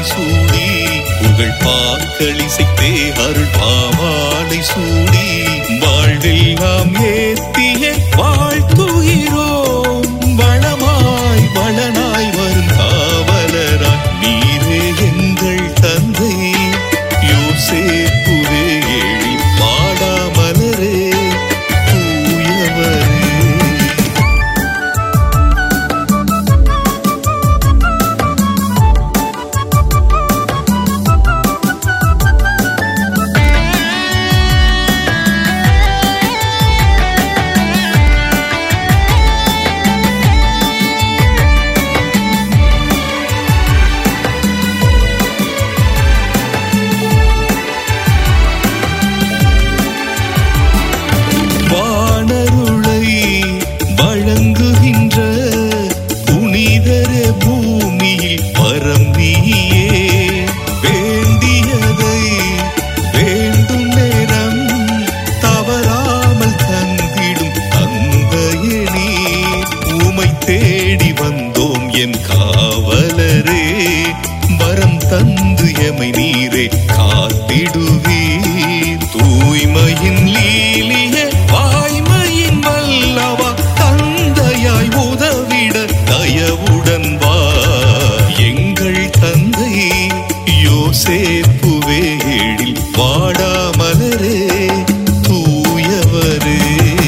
சூடி புகழ் பாக்களிசைத்தே அருள் பாமாலை சூடி வாழ்வெல்லாம் ஏத்திய வாழ்த்துகிறோம் வளமாய் வளனாய் வரும் காவலராய் நீரே எங்கள் தந்தை யோசேப்புவே எழில் வாடாமலரே தூயவரே வானருளை வழங்குகின்ற புனிதர பூமியில் பரம்பியே வேண்டியதை வேண்டும் நேரம் தவறாமல் தந்திடும் தந்தையே நீ உமை தேடி வந்தோம் என் காவலரே வரம் தந்து எமை நீரே காத்திடுவீர் தூய்மையின் லீலிய வாய்மையின் வல்லவா தந்தையாய் உதவிட தயவுடன் வா எங்கள் தந்தை யோசேப்புவே எழில் வாடாமலரே தூயவரே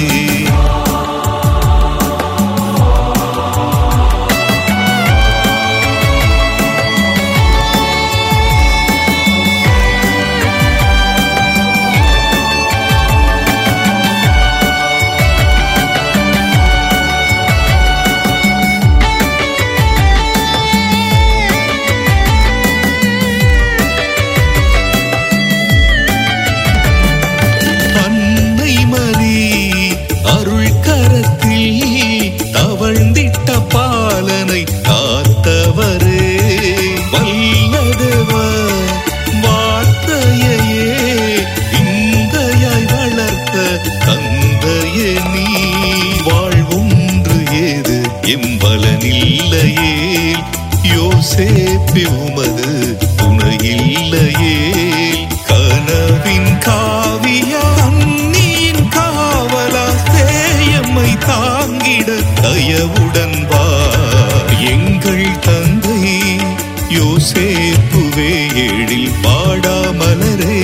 அன்னை மரி அருள் கரத்தில் தவழ்ந்திட்ட பாலனை காத்தவரே வல்லதவ வார்த்தையே இந்தையாய் வளர்த்த தந்தையே நீ வாழ்வொன்று ஏது எம்பலனில்லையே யோசேப்பே உமது துணையில்லையே கனவின் காவியா அந்நியின் காவலா சேயம்மை தாங்கிட தயவுடன் வா எங்கள் தந்தை யோசேப்புவே எழில் பாடாமலரே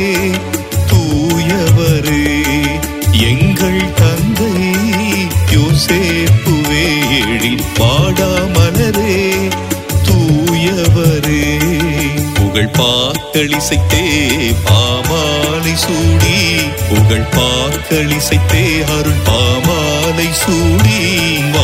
தூயவரே எங்கள் தந்தை யோசேப்புவே எழில் பாடாமலரே தூயவரே புகழ் பாக்களிசைத்தே பாமாலை சூடி புகழ் பாக்களிசைத்தே அருள் பாமாலை சூடி